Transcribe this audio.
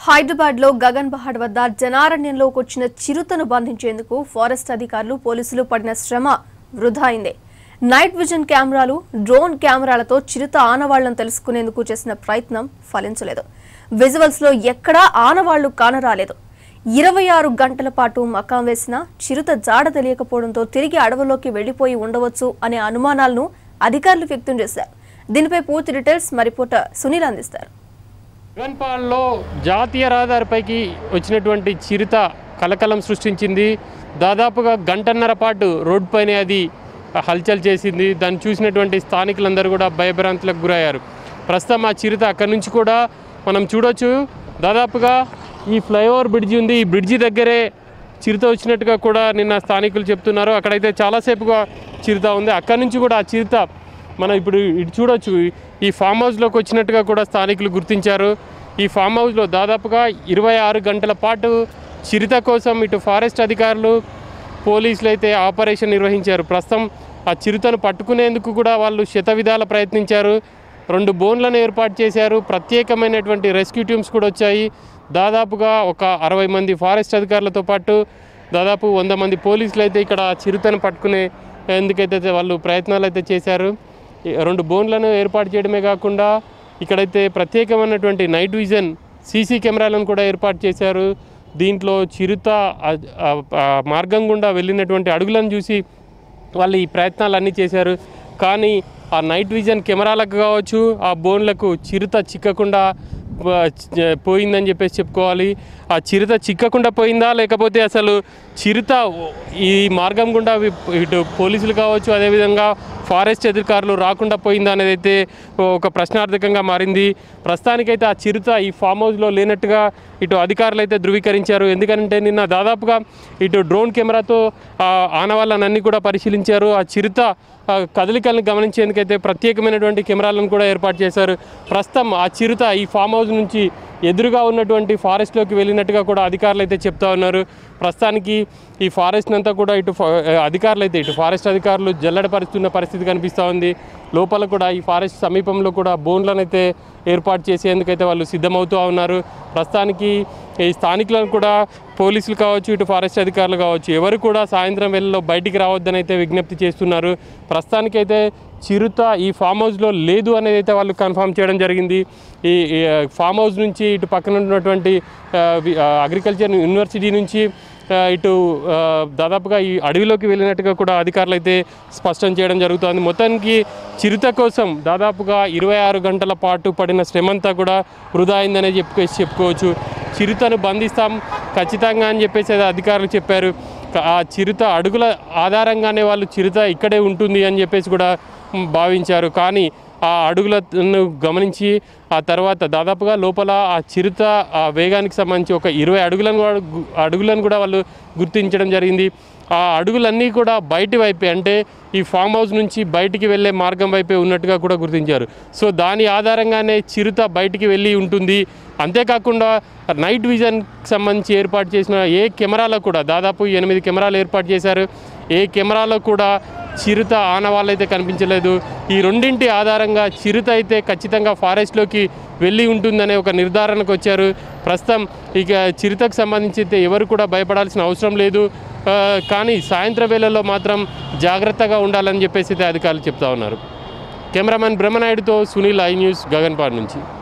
హైదరాబాద్ లో గగన్ బహాడ్ వద్ద జనారణ్యంలోకి వచ్చిన చిరుతను బంధించేందుకు ఫారెస్ట్ అధికారులు పోలీసులు పడిన శ్రమ వృధా అయింది నైట్ విజన్ కెమెరాలు డ్రోన్ కెమెరాలతో చిరుత ఆనవాళ్లను తెలుసుకునేందుకు చేసిన ప్రయత్నం ఫలించలేదు విజువల్స్ లో ఎక్కడా ఆనవాళ్లు కానరాలేదు ఇరవై ఆరు గంటల పాటు మకాం వేసిన చిరుత జాడ తెలియకపోవడంతో తిరిగి అడవుల్లోకి వెళ్లిపోయి ఉండవచ్చు అనే అనుమానాలను అధికారులు వ్యక్తం చేశారు దీనిపై పూర్తి డీటెయిల్స్ మా రిపోర్టర్ సునీల్ అందిస్తారు జగన్పాల్లో జాతీయ రహదారిపైకి వచ్చినటువంటి చిరుత కలకలం సృష్టించింది దాదాపుగా గంటన్నర పాటు రోడ్ పైన అది హల్చల్ చేసింది దాన్ని చూసినటువంటి స్థానికులందరూ కూడా భయభ్రాంతులకు గురయ్యారు ప్రస్తుతం ఆ చిరుత అక్కడి నుంచి కూడా మనం చూడొచ్చు దాదాపుగా ఈ ఫ్లైఓవర్ బ్రిడ్జి ఉంది ఈ బ్రిడ్జి దగ్గరే చిరుత వచ్చినట్టుగా కూడా నిన్న స్థానికులు చెప్తున్నారు అక్కడైతే చాలాసేపుగా చిరుత ఉంది అక్కడి నుంచి కూడా ఆ చిరుత మనం ఇప్పుడు ఇటు చూడొచ్చు ఈ ఫామ్ హౌస్లోకి వచ్చినట్టుగా కూడా స్థానికులు గుర్తించారు ఈ ఫామ్ హౌస్లో దాదాపుగా ఇరవై ఆరు గంటల పాటు చిరుత కోసం ఇటు ఫారెస్ట్ అధికారులు పోలీసులు అయితే ఆపరేషన్ నిర్వహించారు ప్రస్తుతం ఆ చిరుతను పట్టుకునేందుకు కూడా వాళ్ళు శత విధాల ప్రయత్నించారు రెండు బోన్లను ఏర్పాటు చేశారు ప్రత్యేకమైనటువంటి రెస్క్యూ టీమ్స్ కూడా వచ్చాయి దాదాపుగా ఒక అరవై మంది ఫారెస్ట్ అధికారులతో పాటు దాదాపు వంద మంది పోలీసులు అయితే ఇక్కడ చిరుతను పట్టుకునే ఎందుకైతే వాళ్ళు ప్రయత్నాలు అయితే చేశారు ఈ రెండు బోన్లను ఏర్పాటు చేయడమే కాకుండా ఇక్కడైతే ప్రత్యేకమైనటువంటి నైట్ విజన్ సీసీ కెమెరాలను కూడా ఏర్పాటు చేశారు దీంట్లో చిరుత ఆ- ఆ- ఆ మార్గం గుండా వెళ్ళినటువంటి అడుగులను చూసి వాళ్ళు ఈ ప్రయత్నాలు అన్నీ చేశారు కానీ ఆ నైట్ విజన్ కెమెరాలకు కావచ్చు ఆ బోన్లకు చిరుత చిక్కకుండా ప- చ- పోయిందని చెప్పేసి చెప్పుకోవాలి ఆ చిరుత చిక్కకుండా పోయిందా లేకపోతే అసలు చిరుత ఈ మార్గం గుండా వి- ఇటు పోలీసులు కావచ్చు అదేవిధంగా ఫారెస్ట్ అధికారులు రాకుండా పోయిందా అనేది అయితే ఒక ప్రశ్నార్థకంగా మారింది ప్రస్తుతానికైతే ఆ చిరుత ఈ ఫామ్ హౌస్లో లేనట్టుగా ఇటు అధికారులు అయితే ధృవీకరించారు ఎందుకంటే నిన్న దాదాపుగా ఇటు డ్రోన్ కెమెరాతో ఆ ఆనవాళ్ళనన్నీ కూడా పరిశీలించారు ఆ చిరుత ఆ కదలికలను గమనించేందుకైతే ప్రత్యేకమైనటువంటి కెమెరాలను కూడా ఏర్పాటు చేశారు ప్రస్తుతం ఆ చిరుత ఈ ఫామ్ హౌస్ నుంచి ఎదురుగా ఉన్నటువంటి ఫారెస్ట్లోకి వెళ్ళినట్టుగా కూడా అధికారులు అయితే చెప్తా ఉన్నారు ప్రస్తుతానికి ఈ ఫారెస్ట్ అంతా కూడా ఇటు ఫా- అధికారులు అయితే ఇటు ఫారెస్ట్ అధికారులు జల్లడపరుస్తున్న పరిస్థితి కనిపిస్తూ ఉంది లోపల కూడా ఈ ఫారెస్ట్ సమీపంలో కూడా బోన్లను అయితే ఏర్పాటు చేసేందుకైతే వాళ్ళు సిద్ధమవుతూ ఉన్నారు ప్రస్తుతానికి ఈ స్థానికులను కూడా పోలీసులు కావచ్చు ఇటు ఫారెస్ట్ అధికారులు కావచ్చు ఎవరు కూడా సాయంత్రం వేళలో బయటికి రావద్దని అయితే విజ్ఞప్తి చేస్తున్నారు ప్రస్తుతానికైతే చిరుత ఈ ఫామ్ హౌస్లో లేదు అనేది అయితే వాళ్ళు కన్ఫర్మ్ చేయడం జరిగింది ఈ ఈ, ఆ, ఫామ్ హౌస్ నుంచి ఇటు పక్కన ఉన్నటువంటి ఆ, వి- ఆ, అగ్రికల్చర్ యూనివర్సిటీ నుంచి ఆ, ఇటు ఆ, దాదాపుగా ఈ అడవిలోకి వెళ్ళినట్టుగా కూడా అధికారులు అయితే స్పష్టం చేయడం జరుగుతుంది మొత్తానికి చిరుత కోసం దాదాపుగా ఇరవై ఆరు గంటల పాటు పడిన శ్రమంతా కూడా వృధా అయిందనే చెప్పుకోవచ్చు చెప్పుకోవచ్చు చిరుతను బంధిస్తాం ఖచ్చితంగా అని చెప్పేసి అయితే అధికారులు చెప్పారు క- ఆ చిరుత అడుగుల ఆధారంగానే వాళ్ళు చిరుత ఇక్కడే ఉంటుంది అని చెప్పేసి కూడా మ్, భావించారు కానీ ఆ అడుగులను గమనించి ఆ తర్వాత దాదాపుగా లోపల ఆ చిరుత ఆ వేగానికి సంబంధించి ఒక ఇరవై అడుగులను కూడా గు- అడుగులను కూడా వాళ్ళు గుర్తించడం జరిగింది ఆ అడుగులన్నీ కూడా బయటి వైపే అంటే ఈ ఫామ్ హౌస్ నుంచి బయటికి వెళ్ళే మార్గం వైపే ఉన్నట్టుగా కూడా గుర్తించారు సో దాని ఆధారంగానే చిరుత బయటికి వెళ్ళి ఉంటుంది అంతేకాకుండా నైట్ విజన్కి సంబంధించి ఏర్పాటు చేసిన ఏ కెమెరాలో కూడా దాదాపు ఎనిమిది కెమెరాలు ఏర్పాటు చేశారు ఏ కెమెరాలో కూడా చిరుత ఆనవాళ్ళు అయితే కనిపించలేదు ఈ రెండింటి ఆధారంగా చిరుత అయితే ఖచ్చితంగా ఫారెస్ట్లోకి వెళ్ళి ఉంటుందనే ఒక నిర్ధారణకు వచ్చారు ప్రస్తుతం ఇక చిరుతకు సంబంధించి అయితే ఎవరు కూడా భయపడాల్సిన అవసరం లేదు ఆ, కానీ సాయంత్రం వేళల్లో మాత్రం జాగ్రత్తగా ఉండాలని చెప్పేసి అయితే అధికారులు చెప్తా ఉన్నారు కెమెరామెన్ బ్రహ్మనాయుడుతో సునీల్ ఐ న్యూస్ గగన్పాడ్ నుంచి